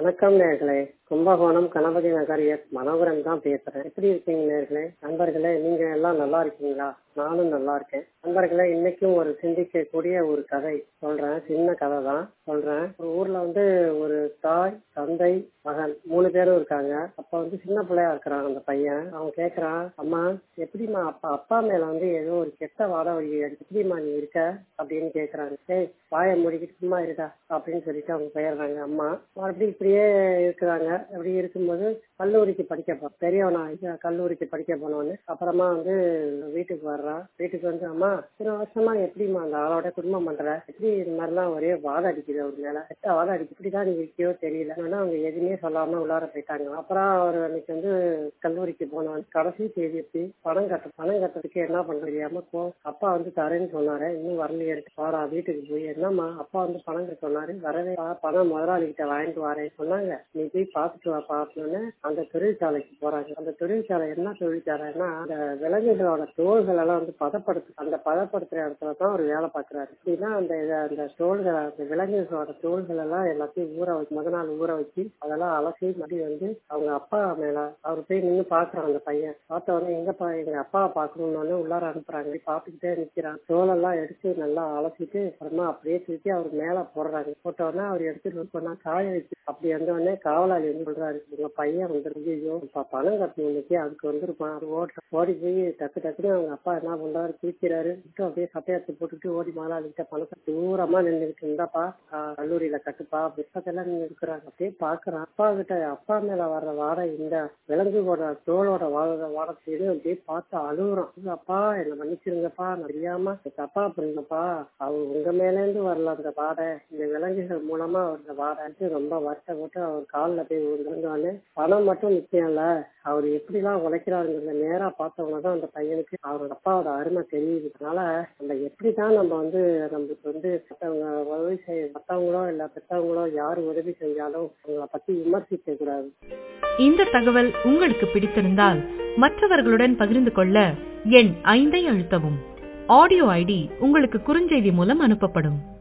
வணக்கம் நேர்களே கும்பகோணம் கணபதி நகர் எஸ் மனோகரன் தான் பேசுறேன் எப்படி இருக்கீங்க நேர்களே நண்பர்களே நீங்க எல்லாம் நல்லா இருக்கீங்களா நானும் நல்லா இருக்கேன் நண்பர்களே இன்னைக்கும் ஒரு சிந்திக்கக்கூடிய ஒரு கதை சொல்றேன் சின்ன கதை தான் சொல்றேன் ஒரு ஊர்ல வந்து ஒரு தாய் தந்தை மகன் மூணு பேரும் இருக்காங்க அப்ப வந்து சின்ன பிள்ளையா இருக்கிறான் அந்த பையன் அவன் கேக்குறான் அம்மா எப்படிம்மா அப்பா அப்பா மேல வந்து ஏதோ ஒரு கெட்ட வாட வழி எப்படிம்மா நீ இருக்க அப்படின்னு கேக்குறாங்க ஏய் வாயை மூடிக்கிட்டு சும்மா இருக்கா அப்படின்னு சொல்லிட்டு அவங்க போயிடுறாங்க அம்மா மறுபடியும் இப்படியே இருக்கிறாங்க அப்படி இருக்கும்போது கல்லூரிக்கு படிக்க போ பெரியவனா இது கல்லூரிக்கு படிக்க போனோன்னு அப்புறமா வந்து வீட்டுக்கு வர்றான் வீட்டுக்கு வந்து அம்மா இத்தனை வருஷமா எப்படிம்மா அந்த ஆளோட குடும்பம் பண்ற எப்படி இது மாதிரிலாம் ஒரே வாதம் அடிக்குது அவர் மேல எட்ட வாதம் அடிக்குது இப்படிதான் நீ இருக்கியோ தெரியல ஆனா அவங்க எதுவுமே சொல்லாம உள்ளார போயிட்டாங்க அப்புறம் அவர் அன்னைக்கு வந்து கல்லூரிக்கு போனவன் கடைசி தேதி எப்படி பணம் கட்ட பணம் கட்டுறதுக்கு என்ன பண்ண தெரியாம போ அப்பா வந்து தரேன்னு சொன்னாரு இன்னும் வரலையே வாடா வீட்டுக்கு போய் என்னம்மா அப்பா வந்து பணம் கட்ட சொன்னாரு வரவே வா, பணம் முதலாளி கிட்ட வாங்கிட்டு வரேன்னு சொன்னாங்க நீ போய் பார்த்துட்டு வா பார்த்தோன்னு அந்த தொழிற்சாலைக்கு போறாங்க அந்த தொழிற்சாலை என்ன தொழிற்சாலைன்னா அந்த விலங்குகளோட தோள்கள் எல்லாம் வந்து பதப்படுத்து அந்த பதப்படுத்துற இடத்துல தான் அவர் வேலை பார்க்கறாரு அப்படின்னா அந்த இத- அந்த தோள்களை அந்த விலங்குகளோட தோள்கள் எல்லாம் எல்லாத்தையும் ஊற வச்சு முத நாள் ஊற வச்சு அதெல்லாம் அலசி மறுபடியும் வந்து அவங்க அப்பா மேல அவர் போய் நின்று பாக்குறான் அந்த பையன் பார்த்த உடனே எங்கப்பா எங்க அப்பாவை பார்க்கணும்னு உள்ளார அனுப்புறாங்க போய் பார்த்துக்கிட்டே நிக்கிறான் தோலெல்லாம் எடுத்து நல்லா அலசிட்டு அப்புறமா அப்படியே தூக்கி அவர் மேல போடுறாங்க போட்ட உடனே அவர் எடுத்துட்டு போனா காய வச்சு அப்படி வந்த உடனே காவலாளி வந்து சொல்றாரு உங்க பையன் வந்து ஐயோ இப்ப பணம் கட்டணும் இன்னைக்கு அதுக்கு வந்துருப்பான் அவர் ஓட்ட ஓடி போய் டக்கு டக்குன்னு அவங்க அப்பா என்ன பண்றாரு குளிக்கிறாரு விட்டு அப்படியே சட்டையத்தை போட்டுட்டு ஓடி மாலாளிகிட்ட பணத்தை தூரமா நின்றுட்டு இருந்தாப்பா ஆஹ் கல்லூரியில கட்டுப்பா புத்தகத்தெல்லாம் நீங்க இருக்கிறாங்க அப்படியே பாக்குறான் அப்பா கிட்ட அப்பா மேல வர்ற வாடை இந்த விலங்குகளோட தோளோட வாட வாடை செய்து அப்படியே பார்த்து அழுகுறான் ஐயோ, அப்பா என்ன மன்னிச்சிருங்கப்பா நான் அறியாம தப்பா பண்ணுங்கப்பா அவர் உங்க மேல இருந்து வரல அந்த வாடை இந்த விலங்குகள் மூலமா அந்த வாடை ரொம்ப வருத்தப்பட்டு அவர் காலில் போய் விழுந்தாலே பணம் மட்டும் நிச்சயம் இல்ல அவர் எப்படிலாம் உழைக்கிறாருங்கிறத நேரா பார்த்தவங்க தான் அந்த பையனுக்கு அவரோட அப்பாவோட அருமை தெரியுது அதனால நம்ம எப்படிதான் நம்ம வந்து நம்மளுக்கு வந்து மத்தவங்க உதவி செய்ய மத்தவங்களோ இல்ல பெற்றவங்களோ யார் உதவி செஞ்சாலும் அவங்கள பத்தி விமர்சிக்க கூடாது இந்த தகவல் உங்களுக்கு பிடித்திருந்தால் மற்றவர்களுடன் பகிர்ந்து கொள்ள எண் ஐந்தை அழுத்தவும் ஆடியோ ஐடி உங்களுக்கு குறுஞ்செய்தி மூலம் அனுப்பப்படும்